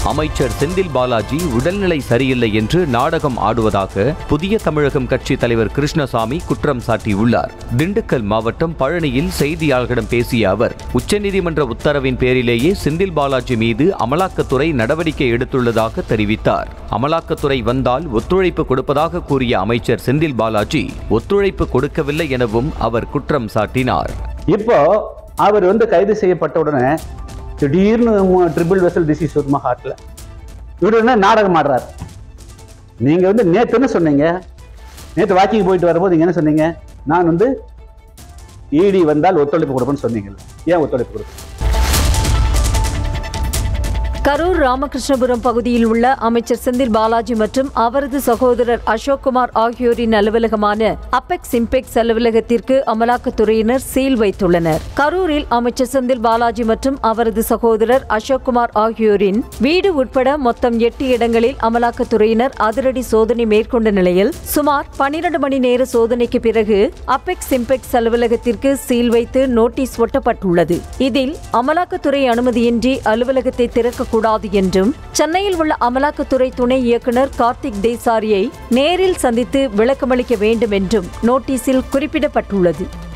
அமைச்சர் செந்தில் பாலாஜி உடல்நிலை சரியில்லை என்று நாடகம் ஆடுவதாக புதிய தமிழகம் கட்சி தலைவர் கிருஷ்ணசாமி குற்றம் சாட்டியுள்ளார் திண்டுக்கல் மாவட்டம் பழனியில் செய்தியாளர்களிடம் பேசிய அவர் உச்சநீதிமன்ற உத்தரவின் பேரிலேயே செந்தில் பாலாஜி மீது அமலாக்கத்துறை நடவடிக்கை எடுத்துள்ளதாக தெரிவித்தார் அமலாக்கத்துறை வந்தால் ஒத்துழைப்பு கொடுப்பதாக கூறிய அமைச்சர் செந்தில் பாலாஜி ஒத்துழைப்பு கொடுக்கவில்லை எனவும் அவர் குற்றம் சாட்டினார் இப்போ அவர் வந்து கைது செய்யப்பட்ட உடனே திடீர்னு ட்ரிபிள் வெசல் டிசீஸ் வருமா ஹார்ட்ல இவர் என்ன நாடகம் ஆடுறார் நீங்க வந்து நேத்து என்ன சொன்னீங்க நேத்து வாக்கிங் போயிட்டு வரும்போது நீங்க என்ன சொன்னீங்க நான் வந்து இடி வந்தால் ஒத்துழைப்பு கொடுப்பேன்னு சொன்னீங்கல்ல ஏன் ஒத்துழைப்பு கொடுப்பேன் கரூர் ராமகிருஷ்ணபுரம் பகுதியில் உள்ள அமைச்சர் செந்தில் பாலாஜி மற்றும் அவரது சகோதரர் அசோக்குமார் ஆகியோரின் அலுவலகமான அப்பெக்ஸ் இம்பெக்ஸ் அலுவலகத்திற்கு அமலாக்கத்துறையினர் சீல் வைத்துள்ளனர் கரூரில் அமைச்சர் செந்தில் பாலாஜி மற்றும் அவரது சகோதரர் அசோக்குமார் ஆகியோரின் வீடு உட்பட மொத்தம் எட்டு இடங்களில் அமலாக்கத்துறையினர் அதிரடி சோதனை மேற்கொண்ட நிலையில் சுமார் பனிரண்டு மணி நேர சோதனைக்கு பிறகு அப்பெக்ஸ் இம்பெக்ஸ் அலுவலகத்திற்கு சீல் வைத்து நோட்டீஸ் ஒட்டப்பட்டுள்ளது இதில் அமலாக்கத்துறை அனுமதியின்றி அலுவலகத்தை திறக்கக்கூடாது என்றும் சென்னையில் உள்ள அமலாக்கத்துறை துணை இயக்குனர் கார்த்திக் தேசாரியை நேரில் சந்தித்து விளக்கமளிக்க வேண்டும் என்றும் நோட்டீஸில் குறிப்பிடப்பட்டுள்ளது